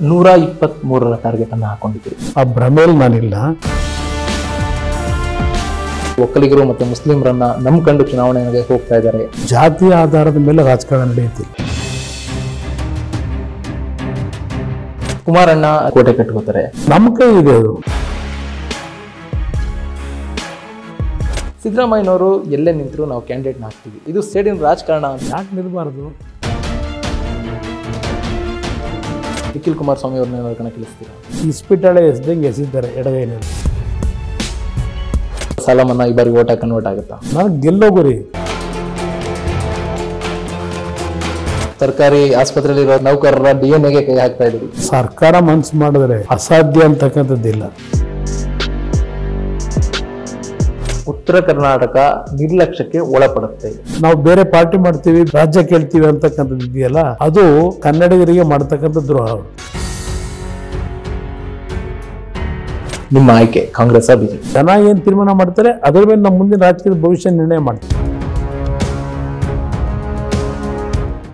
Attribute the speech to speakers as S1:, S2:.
S1: ನೂರ ಇಪ್ಪತ್ತ್ ಮೂರರ ಟಾರ್ಗೆಟ್ ಅನ್ನು ಹಾಕೊಂಡಿದ್ದೀರಿ
S2: ಆ ಭ್ರಮೆಯಲ್ಲಿ ನಾನಿಲ್ಲ
S1: ಒಕ್ಕಲಿಗರು ಮತ್ತೆ ಮುಸ್ಲಿಮರನ್ನ ನಂಬ್ಕೊಂಡು ಚುನಾವಣೆಗೆ ಹೋಗ್ತಾ ಇದ್ದಾರೆ
S2: ಜಾತಿಯ ಆಧಾರದ ಮೇಲೆ ರಾಜಕಾರಣ ನಡೆಯುತ್ತಿಲ್ಲ
S1: ಕುಮಾರಣ್ಣ ಕೋಟೆ ಕಟ್ಕೋತಾರೆ
S2: ನಮ್ಮ ಕೈ ಇದೆ ಅದು
S1: ಸಿದ್ದರಾಮಯ್ಯನವರು ಎಲ್ಲೇ ನಿಂತರೂ ನಾವು ಕ್ಯಾಂಡಿಡೇಟ್ನ ಹಾಕ್ತೀವಿ ಇದು ಸ್ಟೇಡಿಯಂ ರಾಜಕಾರಣ ಅಂತ
S2: ಯಾಕೆ ನಿಲ್ಬಾರ್ದು
S1: ನಿಖಿಲ್ ಕುಮಾರಸ್ವಾಮಿ ಅವ್ರನ್ನ ಏನಾದ್ರು ಕಣಕ್ಕಿಳಿಸ್ತೀರಾ
S2: ಇಸ್ಪಿಟಾಳೆ ಎಸ್ದಂಗೆ ಎಸಿದ್ದಾರೆ ಎಡಗೈನಲ್ಲಿ
S1: ಸಾಲ ಮನ್ನಾ ಈ ಬಾರಿ ಓಟ ಕನ್ವರ್ಟ್ ಆಗುತ್ತಾ
S2: ನನಗೆ ಗೆಲ್ಲೋ ಗುರಿ
S1: ಸರ್ಕಾರಿ ಆಸ್ಪತ್ರೆಯಲ್ಲಿರೋ ನೌಕರರ ಡಿ ಎನ್ ಎಗೆ ಕೈ ಹಾಕ್ತಾ ಇದ್ದೀವಿ
S2: ಸರ್ಕಾರ ಮನ್ಸು ಮಾಡಿದ್ರೆ ಅಸಾಧ್ಯ ಅಂತಕ್ಕಂಥದ್ದಿಲ್ಲ
S1: ಉತ್ತರ ಕರ್ನಾಟಕ ನಿರ್ಲಕ್ಷ್ಯಕ್ಕೆ ಒಳಪಡುತ್ತೆ
S2: ನಾವು ಬೇರೆ ಪಾರ್ಟಿ ಮಾಡ್ತೀವಿ ರಾಜ್ಯ ಕೇಳ್ತೀವಿ ಅಂತಕ್ಕಂಥದ್ದು ಇದೆಯಲ್ಲ ಅದು ಕನ್ನಡಿಗರಿಗೆ ಮಾಡ್ತಕ್ಕಂಥ ದ್ರೋಹ
S1: ನಿಮ್ಮ ಆಯ್ಕೆ ಕಾಂಗ್ರೆಸ್ ಬಿಜೆಪಿ
S2: ಜನ ಏನ್ ತೀರ್ಮಾನ ಮಾಡ್ತಾರೆ ಅದ್ರ ಮೇಲೆ ನಮ್ಮ ಮುಂದಿನ ರಾಜಕೀಯದ ಭವಿಷ್ಯ ನಿರ್ಣಯ ಮಾಡ್ತೀವಿ